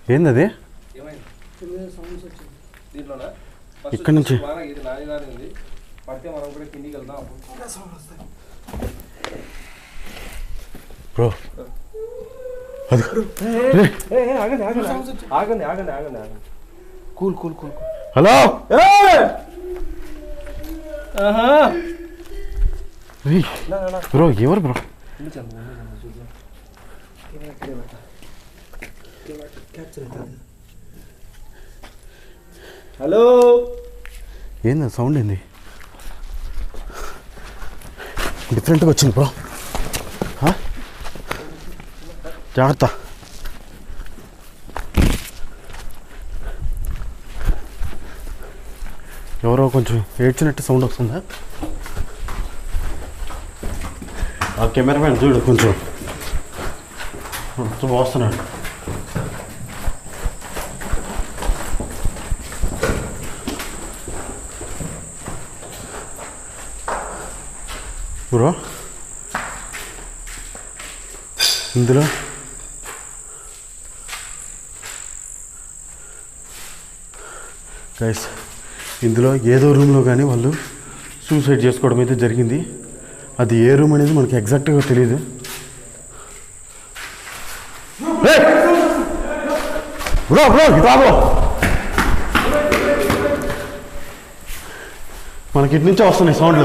ఏంది అది ఏమైంది సౌండ్స్ వచ్చింది దీంట్లోనా ఇక్కడి నుంచి. వాన ఇది నాని నాని ఉంది పడితే మనం కూడా కిందికి వెళ్దాం అప్పుడు ఇంకా సౌండ్ వస్తాయి బ్రో అది రే, ఆగండి ఆగండి ఆగండి ఆగండి ఆగండి ఆగండి cool cool cool cool hello ఆహా రేయ్, నా నా బ్రో ఎవరు బ్రో క్యాప్చర్ అవుతుంది హలో ఏంది ఆ సౌండ్ ఏంది డిఫరెంట్గా వచ్చింది బ్రో ఆ? జాగ్రత్త ఎవరో కొంచెం ఏడ్చినట్టు సౌండ్ వస్తుందా ఆ కెమెరామ్యాన్ చూడు కొంచెం మొత్తం వస్తున్నాడు బ్రో ఇందులో గైస్ ఇందులో ఏదో రూమ్లో కానీ వాళ్ళు సూసైడ్ చేసుకోవడం అయితే జరిగింది అది ఏ రూమ్ అనేది మనకి ఎగ్జాక్ట్గా తెలియదు ఏయ్! బ్రో బ్రో ఇటు రా బ్రో మనకి ఇటు నుంచే వస్తున్నాయి సౌండ్లు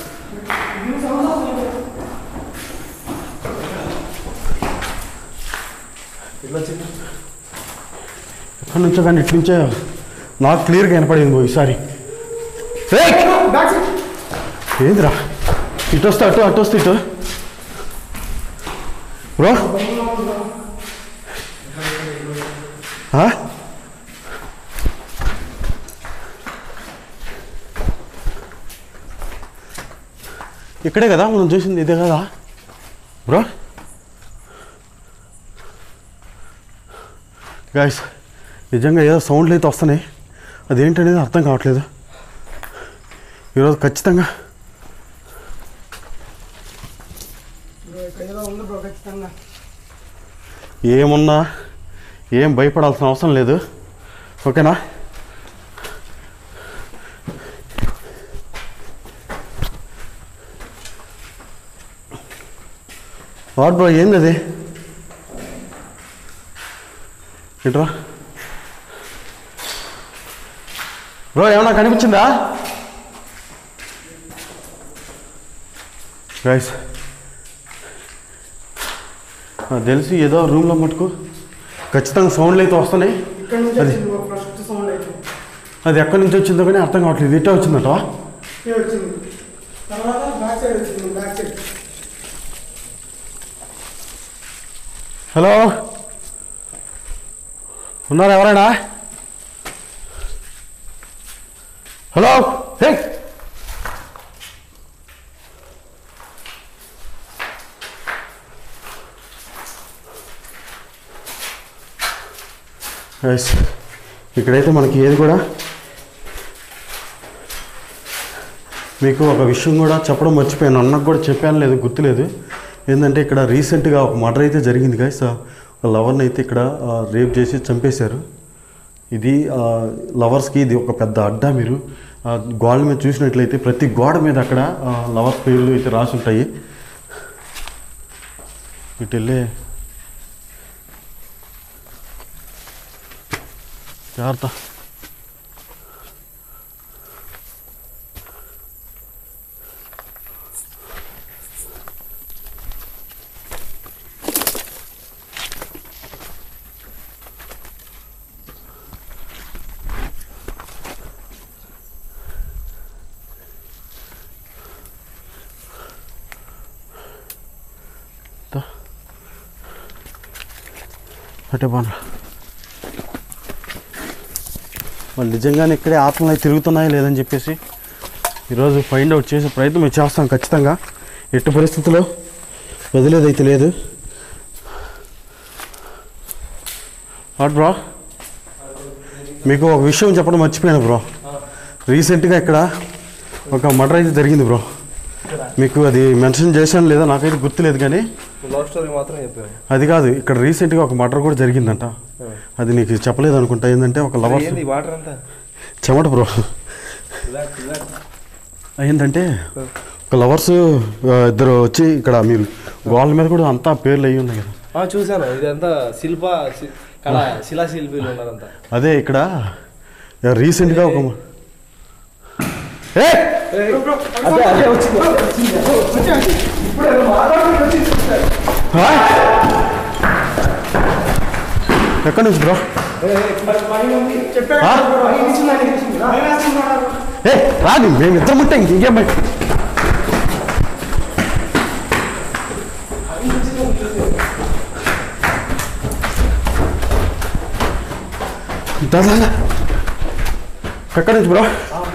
ఎక్కడి నుంచో కానీ ఇటు నుంచే నాకు క్లియర్గా వినపడింది బ్రో ఈసారి ఏయ్! బ్యాక్ సైడ్ ఏందిరా ఇటు వస్తే అటు అటు వస్తే ఇటు బ్రో ఆ? ఇక్కడే కదా మనం చూసింది ఇదే కదా బ్రో గాయస్ నిజంగా ఏదో సౌండ్లు అయితే వస్తున్నాయి అదేంటనేది అర్థం కావట్లేదు ఈరోజు ఖచ్చితంగా బ్రో ఇక్కడ ఏదో ఉంది బ్రో ఖచ్చితంగా ఏమున్నా ఏం భయపడాల్సిన అవసరం లేదు ఓకేనా వాట్ బ్రో ఏంది అది ఏంట్రా బ్రో ఏమన్నా కనిపించిందా గైస్ నాకు తెలిసి ఏదో రూమ్లో మటుకు ఖచ్చితంగా సౌండ్లు అయితే వస్తున్నాయి ఇక్కడ నుంచి అది. వచ్చింది బ్రో ఫస్ట్ సౌండ్ అయితే అది ఎక్కడి నుంచి వచ్చిందో కానీ అర్థం కావట్లేదు ఇట్టే వచ్చిందట ఇది వచ్చింది తర్వాత బ్యాక్ సైడ్ వచ్చింది బ్యాక్ సైడ్ హలో ఉన్నారు ఎవరైనా హలో హే Guys, ఇక్కడైతే మనకి ఏది కూడా మీకు ఒక విషయం కూడా చెప్పడం మర్చిపోయాను అన్నకు కూడా చెప్పాను లేదు గుర్తులేదు ఏంటంటే ఇక్కడ రీసెంట్గా ఒక మర్డర్ అయితే జరిగింది గైస్ ఒక లవర్ని అయితే ఇక్కడ రేప్ చేసి చంపేశారు ఇది లవర్స్కి ఇది ఒక పెద్ద అడ్డా మీరు ఆ, గోడల మీద చూసినట్లయితే ప్రతి గోడ మీద అక్కడ లవర్స్ పేర్లు అయితే రాసి ఉంటాయి ఇటు వెళ్ళే జాగ్రత్త అటే బాగా వాళ్ళు నిజంగానే ఇక్కడే ఆత్మలు అయి తిరుగుతున్నాయా లేదని చెప్పేసి ఈరోజు ఫైండ్ అవుట్ చేసే ప్రయత్నం మేము చేస్తాం ఖచ్చితంగా ఎట్టి పరిస్థితుల్లో వదిలేదైతే లేదు వాట్ బ్రో మీకు ఒక విషయం చెప్పడం మర్చిపోయాను బ్రో రీసెంట్గా ఇక్కడ ఒక మర్డర్ అయితే జరిగింది బ్రో మీకు అది మెన్షన్ చేశాను లేదా నాకైతే గుర్తులేదు కానీ లవ్ స్టోరీ మాత్రం చెప్పాను అది కాదు ఇక్కడ రీసెంట్గా ఒక మర్డర్ కూడా జరిగిందంట అది నీకు చెప్పలేదు అనుకుంటా ఏంటంటే ఒక లవర్స్ ఏంది వాటర్ అంతా చెమట బ్రో రిలాక్స్ రిలాక్స్ ఏంటంటే ఒక లవర్స్ ఇద్దరు వచ్చి ఇక్కడ మీరు గోళ్ళ మీద కూడా అంతా పేర్లు అయ్యి ఉన్నాయి కదా ఆ, చూశాను ఇదంతా శిల్ప శి- కళ శిలా శిల్పీలు ఉన్నారంతా అదే ఇక్కడ రీసెంట్గా ఒక ఏ అదే అదే వచ్చింది ఆ? ఎక్కడి నుంచి బ్రో ఆ? ఏ రాదు మేము ఇద్దరం ఉంటే ఇంకేం బయట దా, దా, దా. ఎక్కడి నుంచి బ్రో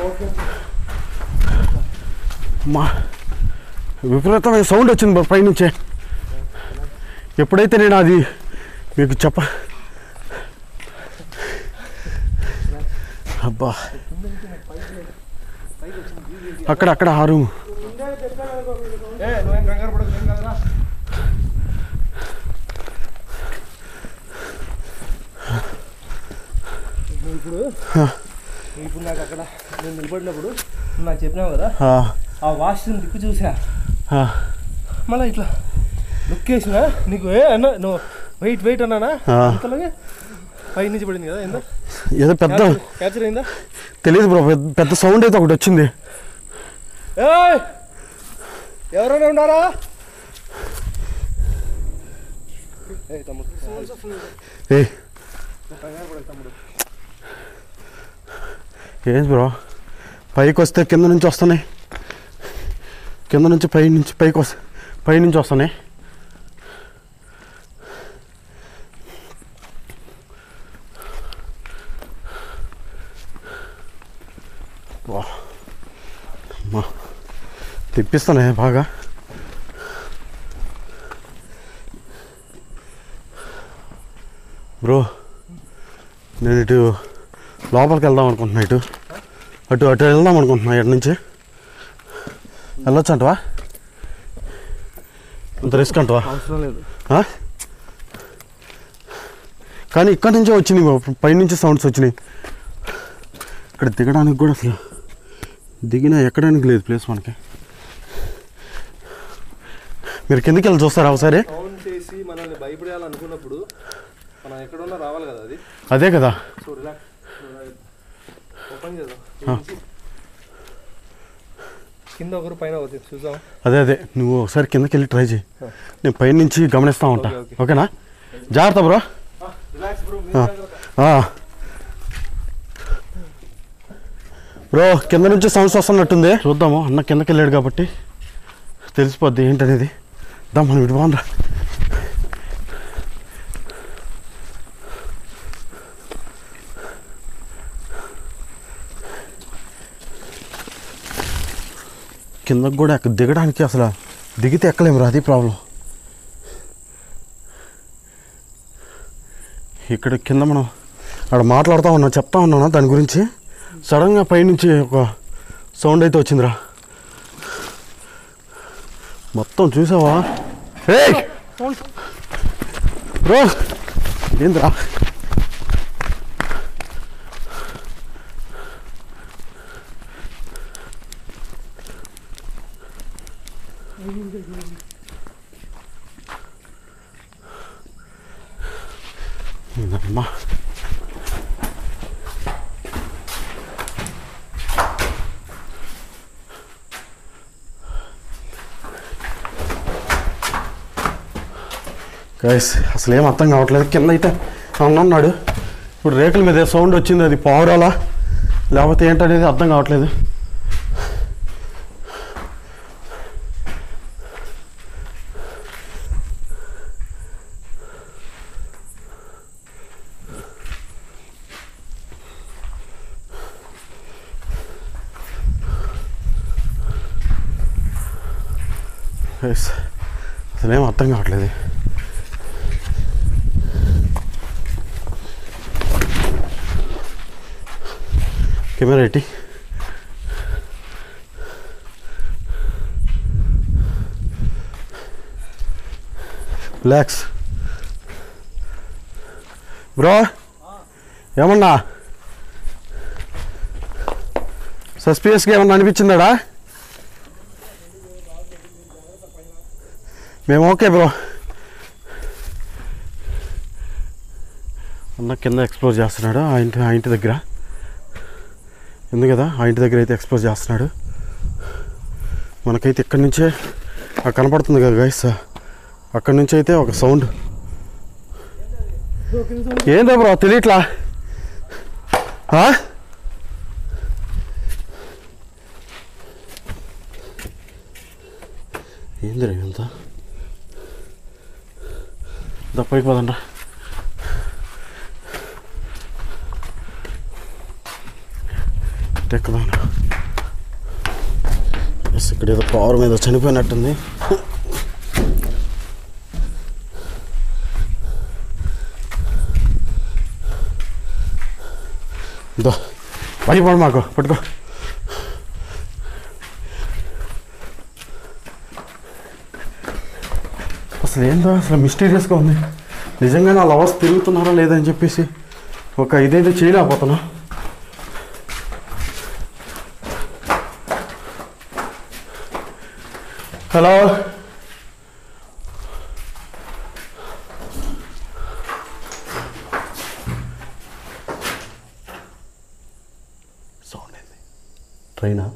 మా విపరీతమైన సౌండ్ వచ్చింది బ్రో పైనుంచే ఎప్పుడైతే నేను అది మీకు చెప్ప అబ్బా అక్కడ అక్కడ ఆ రూమ్ ఏ నువ్వేం కంగారు పడకు ఏం కాదురా నువ్వు ఇప్పుడు నువ్వు ఇప్పుడు నాకు అక్కడ నేను నిలబడినప్పుడు నువ్వు నాకు చెప్పినావు కదా ఆ, ఆ వాష్రూమ్ దిక్కు చూసా ఆ, మళ్ళీ ఇట్లా లుక్ వేసినా నీకు ఏ అన్న నువ్వు వెయిట్ వెయిట్ అన్నానా ఆ. అంతలాగే పై నుంచి పడింది కదా ఏందో ఏదో పెద్ద క్యాప్చర్ అయిందా తెలియదు బ్రో పెద్ద పెద్ద సౌండ్ అయితే ఒకటి వచ్చింది ఏయ్ ఎవరైనా ఉన్నారా ఏ తమ్ముడు ఏ నువ్వు కంగారు పడకు తమ్ముడు ఏంటి బ్రో పైకి వస్తే కింద నుంచి వస్తున్నాయి కింద నుంచి పై నుంచి పైకి వస్తా పై నుంచి వస్తున్నాయి వా. అమ్మా. తిప్పిస్తానే బాగా బ్రో నేను ఇటు లోపలికి వెళ్దాం అనుకుంటున్నా ఇటు అటు అటు వెళ్దాం అనుకుంటున్నా ఇటు నుంచి వెళ్ళొచ్చు అంటవా అంత రిస్క్ అంటవా అవసరం లేదు ఆ? కానీ ఇక్కడి నుంచే వచ్చింది బ్రో. పైనుంచి సౌండ్స్ వచ్చినాయి ఇక్కడ దిగడానికి కూడా అసలు దిగినా ఎక్కడానికి లేదు ప్లేస్ మనకి మీరు కిందకి వెళ్ళి చూస్తారా ఒకసారి సౌండ్ చేసి మనల్ని భయపడేయాలనుకున్నప్పుడు మనం ఎక్కడున్నా రావాలి కదా అది అదే కదా సో రిలాక్స్ ఓపెన్ చేద్దాం ఆ. కింద ఒకరు పైన ఒకటి చూసాం అదే అదే నువ్వు ఒకసారి కిందకి వెళ్ళి ట్రై చేయి ఆ. నేను పైన నుంచి గమనిస్తూ ఉంటా ఓకే, ఓకే. ఓకేనా జాగ్రత్త బ్రో రిలాక్స్ బ్రో ఆ. ఆ. బ్రో కింద నుంచి సౌండ్స్ వస్తున్నట్టుంది చూద్దాము అన్న కిందకి వెళ్ళాడు కాబట్టి తెలిసిపోద్ది ఏంటనేది దా మనం ఇటు బాగుందా కిందకు కూడా ఎక్క- దిగడానికి అసలు దిగితే ఎక్కలేము రా అది ప్రాబ్లం ఇక్కడ కింద మనం అక్కడ మాట్లాడుతూ ఉన్నాం చెప్తా ఉన్నాను దాని గురించి సడన్గా పైనుంచి ఒక సౌండ్ అయితే వచ్చిందిరా మొత్తం చూసావా ఏయ్ బ్రో ఏందిరా అమ్మా గైస్ అసలు ఏం అర్థం కావట్లేదు కింద అయితే అన్నాడు ఇప్పుడు రేకుల మీద ఏ సౌండ్ వచ్చింది అది పావురాలా లేకపోతే ఏంటనేది అర్థం కావట్లేదు గైస్ అసలు ఏం అర్థం కావట్లేదు కెమెరా ఎట్టి రిలాక్స్ బ్రో ఏమన్నా సస్పియస్గా ఏమన్నా అనిపించిందాడా మేము ఓకే బ్రో అన్న కింద ఎక్స్ప్లోర్ చేస్తున్నాడు ఆ ఇంటి ఆ ఇంటి దగ్గర ఉంది కదా ఆ ఇంటి దగ్గర అయితే ఎక్స్ప్లోర్ చేస్తున్నాడు మనకైతే ఇక్కడి నుంచే ఆ కనపడుతుంది కదా గైస్ అక్కడి నుంచి అయితే ఒక సౌండ్ ఏందో బ్రో తెలియట్లా ఆ? ఏందిరా ఎంత దప్పైకి పదండ్రా టెక్కదాను ఎస్ ఇక్కడ ఏదో పవర్ మీద చనిపోయినట్టుంది దో భయపడు మాకు పట్టుకో అసలు ఏందో అసలు మిస్టీరియస్గా ఉంది నిజంగా నా లవర్స్ తిరుగుతున్నారా లేదా అని చెప్పేసి ఒక ఇదైతే చేయలేకపోతున్నా హలో సౌండ్ ఏంది ట్రైనా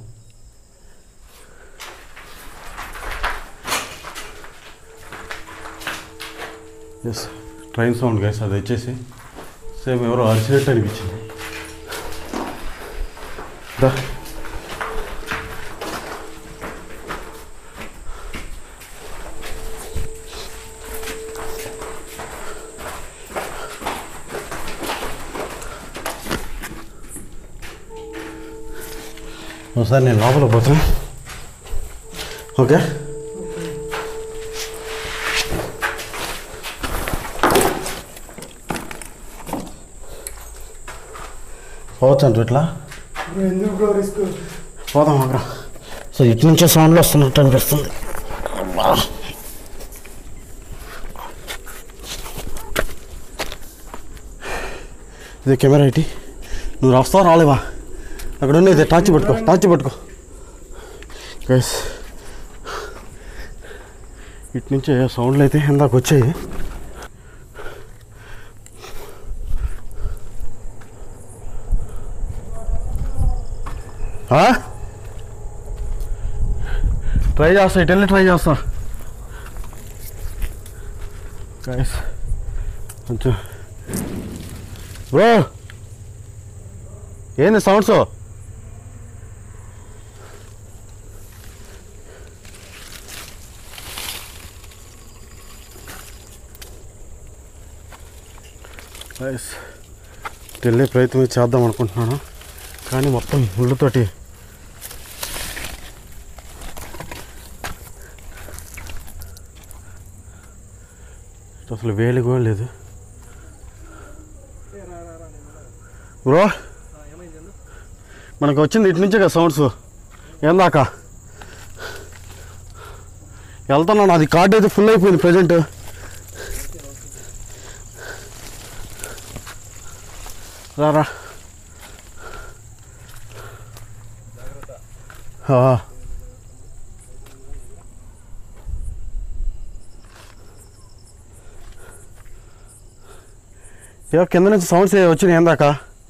ఎస్ ట్రైన్ సౌండ్ గైస్ అది వచ్చేసి సేమ్ ఎవరో అరిచినట్టు అనిపించింది దా ఒకసారి నేను లోపల పోతాను ఓకే పోవచ్చు అంటూ ఇట్లా బ్రో ఎందుకు బ్రో రిస్క్ పోదాం అక్కడ సో ఇటు నుంచే సౌండ్లు వస్తున్నట్టు అనిపిస్తుంది అబ్బా. ఇది కెమెరా ఇటీ నువ్వు వస్తావా రాలేవా అక్కడ ఉన్నది టార్చ్ పట్టుకో టార్చ్ పట్టుకో గైస్ ఇటు నుంచి సౌండ్లు అయితే ఇందాక వచ్చాయి ఆ? ట్రై చేస్తా ఇటు వెళ్ళి ట్రై చేస్తా గైస్ కొంచెం బ్రో ఏంది సౌండ్స్ గైస్ వెళ్ళే ప్రయత్నం చేద్దాం అనుకుంటున్నాను కానీ మొత్తం ముళ్ళతోటి అసలు వేలు కూడా లేదు బ్రో ఏమైంది మనకు వచ్చింది ఇటు నుంచే కదా సౌండ్స్ ఏందాక వెళ్తున్నాను అది కార్డ్ అయితే ఫుల్ అయిపోయింది ప్రజెంట్ రారా ఆ. ఏ కింద నుంచి సౌండ్స్ వచ్చినాయి ఏందాక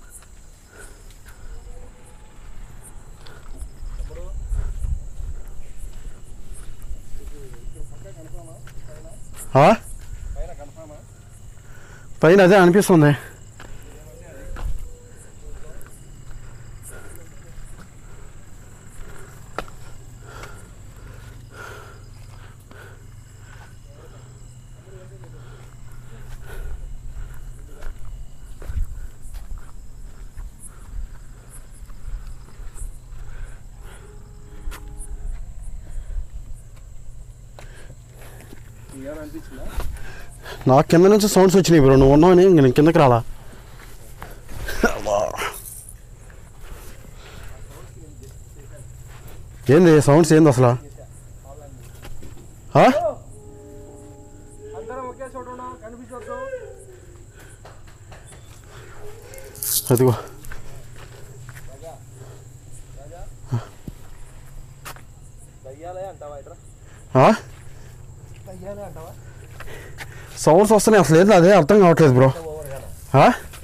ఆ? పైన అదే అనిపిస్తుంది ఏమైనా అనిపించిందా నాకు కింద నుంచి సౌండ్స్ వచ్చినాయి బ్రో నువ్వు ఉన్నావని ఇంక నేను కిందకి రాలా అబ్బా. ఏంది సౌండ్స్ ఏంది అసలు ఆ? అందరం అదిగో దయ్యాలే అంటావా ఇట్రా ఆ? దయ్యాలే అంటావా సౌండ్స్ వస్తున్నాయి అసలు ఏంది అదే అర్థం కావట్లేదు బ్రో ఓవర్ గానా ఆ?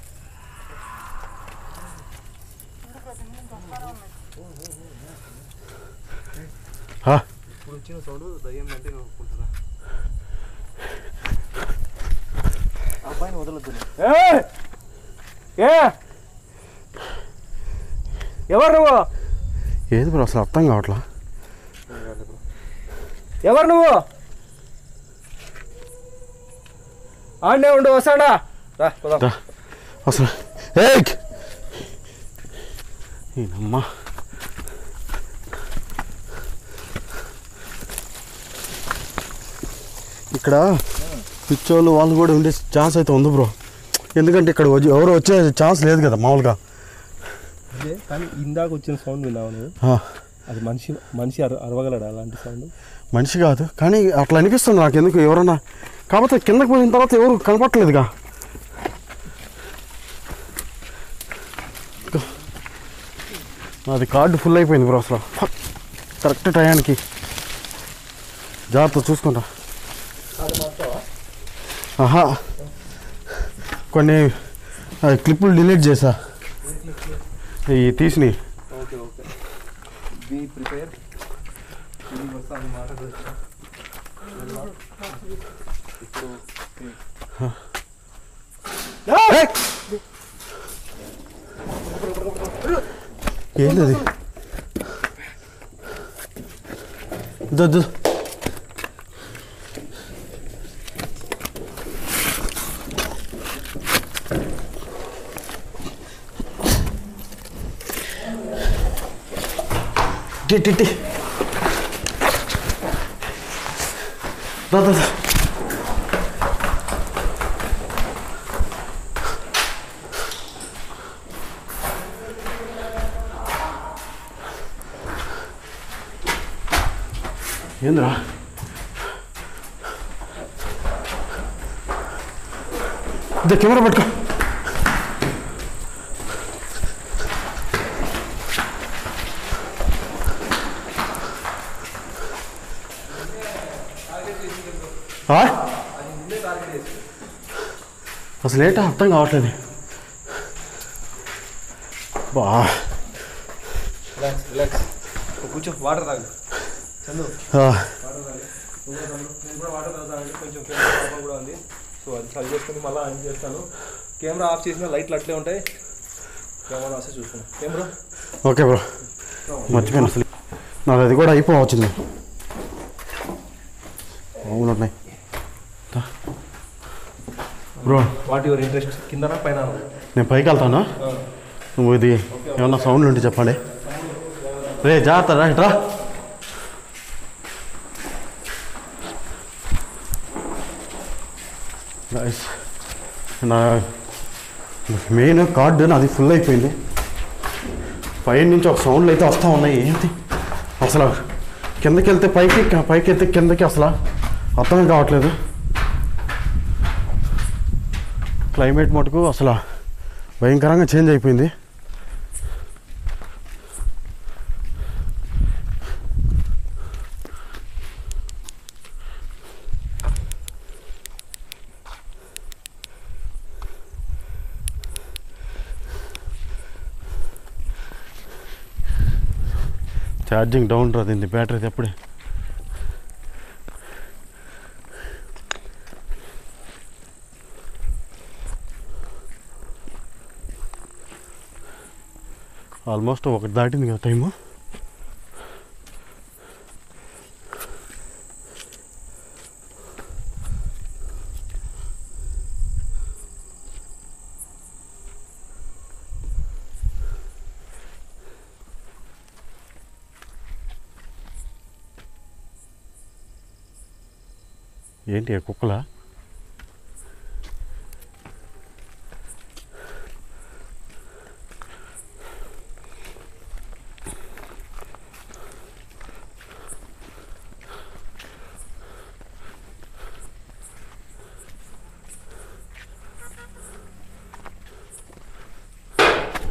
ఆ, ఇప్పుడు వచ్చిన సౌండ్ దయ్యం అంటే నేను ఒప్పుకుంటున్నా అబ్బాయిని వదలొద్దు ఏ ఎవరు నువ్వు ఏది బ్రో అసలు అర్థం కావట్లా ఎవరు నువ్వు ఆడే ఉండు వస్తాడా రా పోదాం రా. అసలు ఏయ్ ఈయనమ్మా ఇక్కడ పిచ్చోళ్ళు వాళ్ళు కూడా ఉండే ఛాన్స్ అయితే ఉంది బ్రో ఎందుకంటే ఇక్కడ వచ్చి- ఎవరు వచ్చే ఛాన్స్ లేదు కదా మామూలుగా అదే కానీ ఇందాక వచ్చిన సౌండ్ విన్నావు నువ్వు ఆ, అది మనిషి మనిషి అర అరవగలడా అలాంటి సౌండ్ మనిషి కాదు కానీ అట్లా అనిపిస్తుంది నాకు ఎందుకు ఎవరన్నా కాకపోతే కిందకి పోయిన తర్వాత ఎవరు కనపట్లేదుగా నాది కార్డు ఫుల్ అయిపోయింది బ్రో అసలు ఫక్. కరెక్ట్ టయానికి జాగ్రత్త చూసుకుంటా ఆహా కొన్ని ఆ, క్లిప్పులు డిలీట్ చేసా ఈ తీసిని ఓకే ఓకే బీ ప్రిపేర్ ఇది వస్తాను మాట తెలుసా? ఇప్పుడు ఏంది అది ద- ద- టి టి టి దా దా దా. ఏంద్రా ఇదే కెమెరా పట్టుకో ఆ? అసలు ఏంటో అర్థం కావట్లేదు బా రిలాక్స్ రిలాక్స్ కూర్చో వాటర్ తాగు చందు ఆ, వాటర్ తాగు నువ్వు కూడా తమ్ముడు. నేను కూడా వాటర్ తాగుతానండి కొంచెం కెమెరా ప్రాబ్లం కూడా ఉంది సో అది సరి చేసుకుని మళ్ళీ ఆన్ చేస్తాను కెమెరా ఆఫ్ చేసిన లైట్లు అట్లే ఉంటాయి కెమెరా వస్తే చూసుకున్నాం కెమెరా ఓకే బ్రో మర్చిపోయాను అసలు నాది అది కూడా అయిపోవచ్చింది అవునున్నాయి బ్రో వాట్ యువర్ ఇంట్రెస్ట్ కిందనా పైన నేను పైకి వెళ్తాను నువ్వు ఇది ఏమన్నా సౌండ్ ఉంటే చెప్పండి రే జాగ్రత్త రా ఇట్రా Guys, నా మెయిన్ కార్డు నాది ఫుల్ అయిపోయింది పైన నుంచి ఒక సౌండ్లు అయితే వస్తూ ఉన్నాయి ఏంటి అసలు కిందకి వెళ్తే పైకి పైకి వెళ్తే కిందకి అసలు అర్థం కావట్లేదు క్లైమేట్ మటుకు అసలు భయంకరంగా చేంజ్ అయిపోయింది ఛార్జింగ్ డౌన్ రాదింది బ్యాటరీ అప్పుడే ఆల్మోస్ట్ ఒకటి దాటింది కదా టైము ఏంటి ఆ కుక్కలా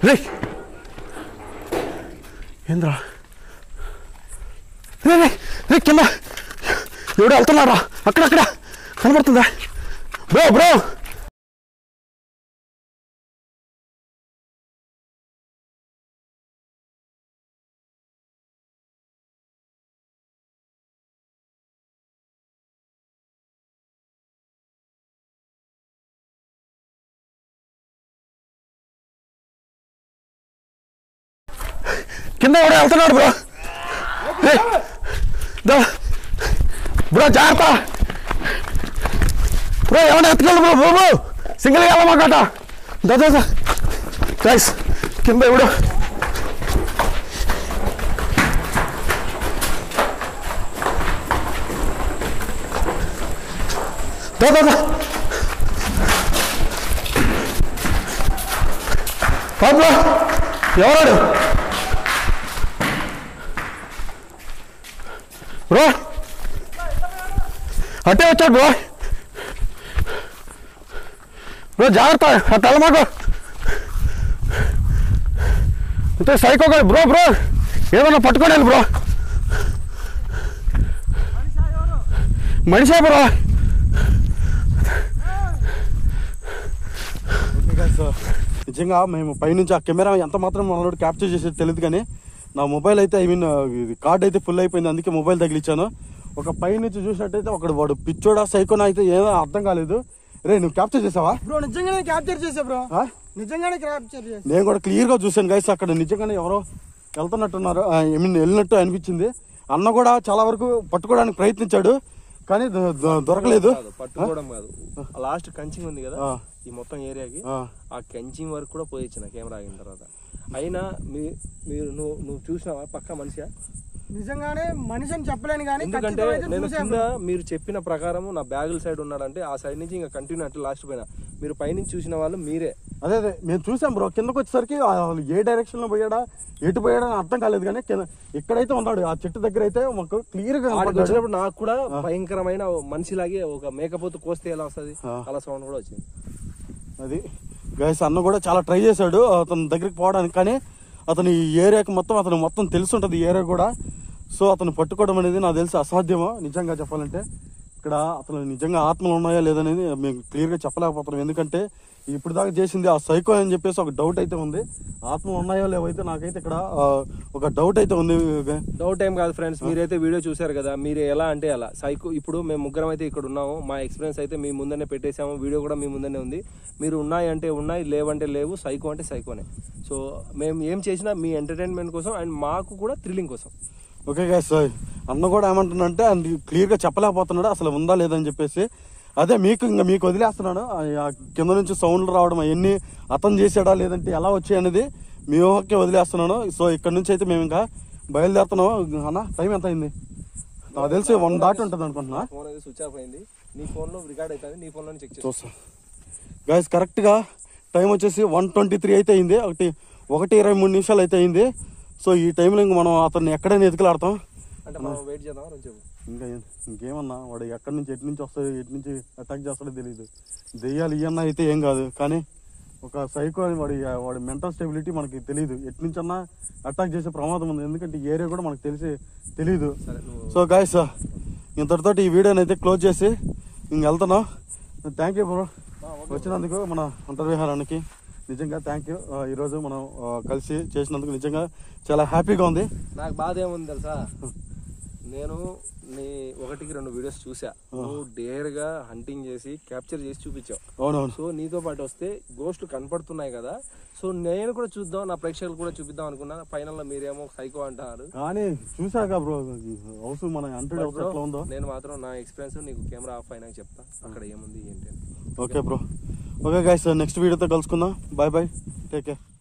రే ఏంద్రా రే రే రే కింద ఎవడో వెళ్తున్నారా అక్కడక్కడ కనబడుతుందా బ్రో బ్రో కింద ఎవడో వెళ్తున్నాడు బ్రో రే, దా. బ్రో జాగ్రత్త బ్రో ఏమన్నా ఎత్తుకెళ్ళు బ్రో బ్రో బ్రో సింగిల్గా వెళ్ళమాకట దా దా దా గైస్ కింద ఎవడు దా దా దా రా బ్రో ఎవరాడు బ్రో అట్టే వచ్చాడు బ్రో బ్రో జాగ్రత్త అట్ట వెళ్ళమాకు అంటే సైకో కాదు బ్రో బ్రో ఏమన్నా పట్టుకోలేదు బ్రో మనిషే బ్రో నిజంగా మేము పైనుంచి ఆ కెమెరా ఎంత మాత్రం మనోడు క్యాప్చర్ చేసేది తెలియదు కానీ నా మొబైల్ అయితే ఐ మీన్ ఇది కార్డ్ అయితే ఫుల్ అయిపోయింది అందుకే మొబైల్ తగిలిచ్చాను ఒక పైనుంచి చూసినట్టయితే ఒకడు వాడు పిచ్చోడా సైకోనా అయితే ఏదో అర్థం కాలేదు రే నువ్వు క్యాప్చర్ చేసావా బ్రో నిజంగానే క్యాప్చర్ చేసా బ్రో ఆ? నిజంగానే క్యాప్చర్ చేసా నేను కూడా క్లియర్ గా చూశాను గైస్ అక్కడ నిజంగానే ఎవరో వెళ్తున్నట్టున్నారు ఐ మీన్ వెళ్ళినట్టు అనిపించింది అన్న కూడా చాలా వరకు పట్టుకోవడానికి ప్రయత్నించాడు కానీ దొ- దొ- దొరకలేదు కాదు, పట్టుకోవడం కాదు లాస్ట్ కంచింగ్ ఉంది కదా ఆ. ఈ మొత్తం ఏరియాకి ఆ. ఆ కంచింగ్ వరకు కూడా పోయొచ్చిన కెమెరా ఆగిన తర్వాత అయినా మీ మీరు నువ్వు నువ్వు చూసినావా పక్క మనిషియా నిజంగానే మనిషి అని చెప్పలేను కానీ ఎందుకంటే ఖచ్చితంగా అయితే నేను చూసా కింద బ్రో. మీరు చెప్పిన ప్రకారం నా బ్యాగుల సైడ్ ఉన్నాడంటే ఆ సైడ్ నుంచి ఇంకా కంటిన్యూ అంటే లాస్ట్ పైన మీరు పైనుంచి చూసిన వాళ్ళు మీరే అదే అదే మేము చూసాం బ్రో కిందకు వచ్చేసరికి ఆ ఏ డైరెక్షన్ లో పోయాడా ఎటు పోయాడా అని అర్థం కాలేదు కానీ కింద ఇక్కడైతే ఉన్నాడు ఆ చెట్టు దగ్గర అయితే మాకు క్లియర్ గా ఆడికి కనపడ్డాడు. వచ్చినప్పుడు నాకు కూడా భయంకరమైన మనిషిలాగే ఒక మేకపోతు కోస్తే ఎలా వస్తుంది ఆ. అలా సౌండ్ కూడా వచ్చింది అది గైస్ అన్న కూడా చాలా ట్రై చేశాడు అతని దగ్గరికి పోవడానికి కానీ అతని ఈ ఏరియాకి మొత్తం అతను మొత్తం తెలుసుంటది ఈ ఏరియా కూడా సో అతను పట్టుకోవడం అనేది నాకు తెలిసి అసాధ్యమో నిజంగా చెప్పాలంటే ఇక్కడ అతను నిజంగా ఆత్మలు ఉన్నాయా లేదనేది మేము క్లియర్గా చెప్పలేకపోతున్నాం ఎందుకంటే ఇప్పుడు దాకా చేసింది ఆ సైకో అని చెప్పేసి ఒక డౌట్ అయితే ఉంది ఆత్మలు ఉన్నాయో లేవైతే నాకైతే ఇక్కడ ఆ, ఒక డౌట్ అయితే ఉంది డౌట్ ఏం కాదు ఫ్రెండ్స్ మీరైతే వీడియో చూసారు కదా మీరు ఎలా అంటే అలా సైకో ఇప్పుడు మేము ముగ్గురం అయితే ఇక్కడ ఉన్నాము మా ఎక్స్పీరియన్స్ అయితే మీ ముందనే పెట్టేసాము వీడియో కూడా మీ ముందనే ఉంది మీరు ఉన్నాయి అంటే ఉన్నాయి లేవంటే లేవు సైకో అంటే సైకోనే సో మేము ఏం చేసినా మీ ఎంటర్టైన్మెంట్ కోసం అండ్ మాకు కూడా థ్రిల్లింగ్ కోసం ఓకే గైస్ అన్న కూడా ఏమంటున్నాడంటే అది క్లియర్ గా చెప్పలేకపోతున్నాడు అసలు ఉందా లేదని చెప్పేసి అదే మీకు ఇంకా మీకు వదిలేస్తున్నాను ఆ ఆ కింద నుంచి సౌండ్లు రావడం అవన్నీ అతను చేసాడా లేదంటే ఎలా వచ్చాయి అనేది మీ ఊహకే వదిలేస్తున్నాను సో ఇక్కడ నుంచి అయితే మేము ఇంకా బయలుదేరుతున్నాం అన్న టైం ఎంత అయింది నాకు తెలిసి వన్ దాటి ఉంటుంది అనుకుంటున్నా ఫోన్ అయితే స్విచ్ ఆఫ్ అయింది నీ ఫోన్లో రికార్డ్ అవుతుంది నీ ఫోన్లో చెక్ చేసి చూస్తా గైస్ కరెక్ట్గా టైం వచ్చేసి వన్ ట్వంటీ త్రీ అయితే అయింది ఒకటి ఒకటి ఇరవై మూడు నిమిషాలు అయితే అయింది సో ఈ టైంలో ఇంక మనం అతన్ని ఎక్కడైనా ఎదుకులాడతాం అంటే మనం వెయిట్ చేద్దాం అని చెప్పు ఇంకా ఏం- ఇంకేమన్నా వాడు ఎక్కడి నుంచి ఎటు నుంచి వస్తాడో ఎటు నుంచి అటాక్ చేస్తాడో తెలియదు దెయ్యాలు ఇవన్నా అయితే ఏం కాదు కానీ ఒక సైకో అని వాడి వాడి మెంటల్ స్టెబిలిటీ మనకి తెలియదు ఎటు నుంచి అన్నా అటాక్ చేసే ప్రమాదం ఉంది ఎందుకంటే ఈ ఏరియా కూడా మనకు తెలిసి తెలియదు సరే నువ్వు సో గాయస్ ఇంతటితోటి ఈ వీడియోని అయితే క్లోజ్ చేసి ఇంక వెళ్తున్నాం థ్యాంక్ యూ బ్రో వచ్చినందుకు మన అంతర్విహారానికి నిజంగా థ్యాంక్ యూ ఈరోజు మనం ఆ, కలిసి చేసినందుకు నిజంగా చాలా హ్యాపీగా ఉంది నాకు బాధ ఏముంది తెలుసా నేను నీ ఒకటికి రెండు వీడియోస్ చూసా నువ్వు డేర్ గా హంటింగ్ చేసి క్యాప్చర్ చేసి చూపించావు అవునవును సో నీతో పాటు వస్తే గోస్ట్లు కనపడుతున్నాయి కదా సో నేను కూడా చూద్దాం నా ప్రేక్షకులు కూడా చూపిద్దాం అనుకున్నా ఫైనల్ లో మీరేమో సైకో అంటారు కానీ చూసాక బ్రో హౌస్ మన అంటుడు హౌస్ ఎట్లా ఉందో నేను మాత్రం నా ఎక్స్పీరియన్స్ నీకు కెమెరా ఆఫ్ అయినాక చెప్తా అక్కడ ఏముంది ఏంటి అని okay bro okay guys next వీడియోతో కలుసుకుందాం బాయ్ బాయ్ టేక్ కేర్